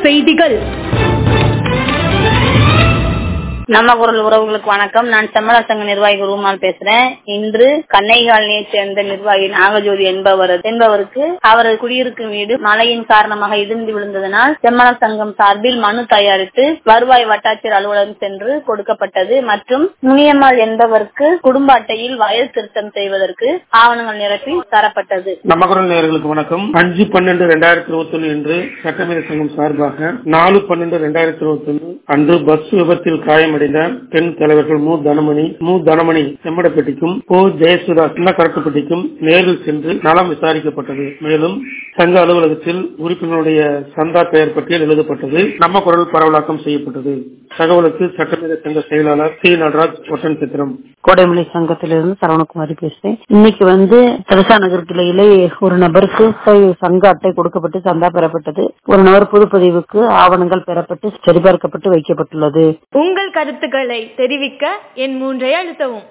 செய்திகள் நம்ம குரல் உறவுகளுக்கு வணக்கம் நான் செம்மலா சங்க நிர்வாகி குருமால் பேசுறேன் இன்று கண்ணைகாலனியை சேர்ந்த நிர்வாகி நாகஜோதி என்பவர் என்பவருக்கு அவரது குடியிருக்கும் வீடு மழையின் காரணமாக இடிந்து விழுந்ததனால் செம்மல சங்கம் சார்பில் மனு தயாரித்து வருவாய் வட்டாட்சியர் அலுவலகம் சென்று கொடுக்கப்பட்டது மற்றும் முனியம்மாள் என்பவருக்கு குடும்ப அட்டையில் வயது திருத்தம் செய்வதற்கு ஆவணங்கள் நிரப்பி தரப்பட்டது நம்ம குரல் நேயர்களுக்கு வணக்கம் அஞ்சு பன்னெண்டு ரெண்டாயிரத்தி இருபத்தி ஒன்னு இன்று சட்டமேத சங்கம் சார்பாக நாலு பன்னெண்டு ரெண்டாயிரத்தி இருபத்தி ஒன்னு அன்று பஸ் விபத்தில் காயமடைந்த பெண் தலைவர்கள் மு தனமணி மு தனமணி செம்மடப்பட்டிக்கும் ஓ ஜெயசுதா சின்னக்கரட்டுப்பட்டிக்கும் நேரில் சென்று நலம் விசாரிக்கப்பட்டது மேலும் சங்க அலுவலகத்தில் உறுப்பினருடைய சந்தா பெயர் பட்டியல் எழுதப்பட்டது நம்ம குரல் பரவலாக்கம் செய்யப்பட்டது தகவலுக்கு சட்டமேத சங்க செயலாளர் சி நடராஜ் ஒட்டன் சித்திரம் கோடைமலை சங்கத்திலிருந்து சரவணகுமாரி பேசுறேன் இன்னைக்கு வந்து தெரசா நகர் கிளையிலே ஒரு நபருக்கு சங்க அட்டை கொடுக்கப்பட்டு சந்தா பெறப்பட்டது ஒரு நபர் புதுப்பதிவுக்கு ஆவணங்கள் பெறப்பட்டு சரிபார்க்கப்பட்டு வைக்கப்பட்டுள்ளது உங்கள் கருத்துக்களை தெரிவிக்க என் மூன்றை அழுத்தவும்